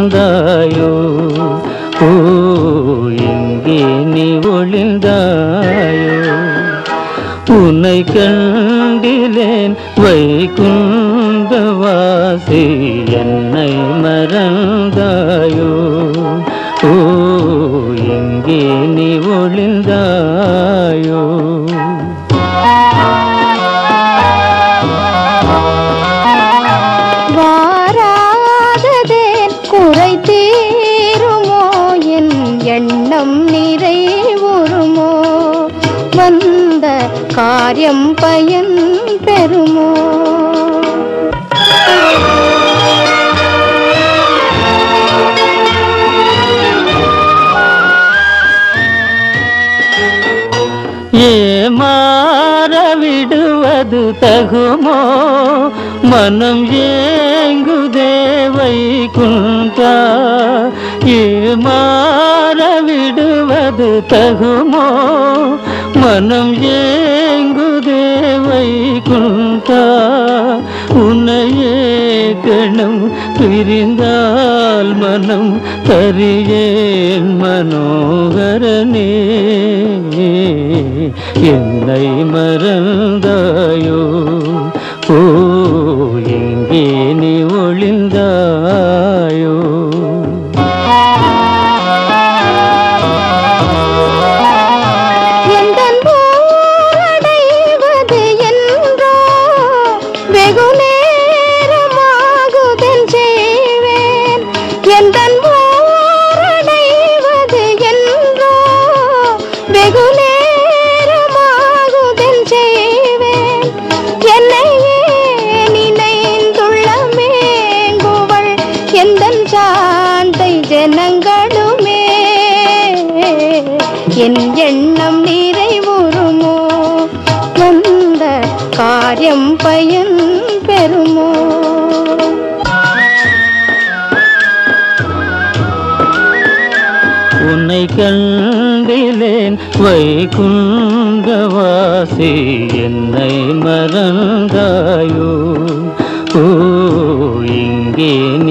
மறந்தாயோ ஓ எங்கே நீ ஒளிந்தாயோ உன்னை கண்டிலேன் வைகுந்தவாசி என்னை மறந்தாயோ ஓ எங்கே நீ ஒளிந்தாயோ வாராததேன் குறை தீருமோ என் எண்ணம் நிறைவுறுமோ வந்த காரியம் பயன் பெறுமோ ஏமாற விடுவது தகுமோ மனம் ஏங்குதே வைகுண்டா ஏமாற விடுவது தகுமோ மனம் ஏங்குதே வைகுண்டா உன்னையே கணம் பிரிந்தால் மனம் தரியேன் மனோகரனே என்னை மறந்தாயோ ஓ எங்கே நீ ஒளிந்தாயோ எந்தன் ஊரடைவது என்றோ வெகு நேரமாகுதென் செய்வேன் எந்தன் ஊரடைவது என்றோ வெகு நேரமாகுதென் செய்வேன் என்னையே நினைந்துள்ள மேங்குவள் எந்தன் சாந்தை ஜனங்களுமே என் எண்ணம் நிறைவுறுமோ வந்த காரியம் பயன் பெறுமோ உன்னை கண்டிலேன் வைகுந்தவாசி என்னை மறந்தாயோ ஓ இங்கே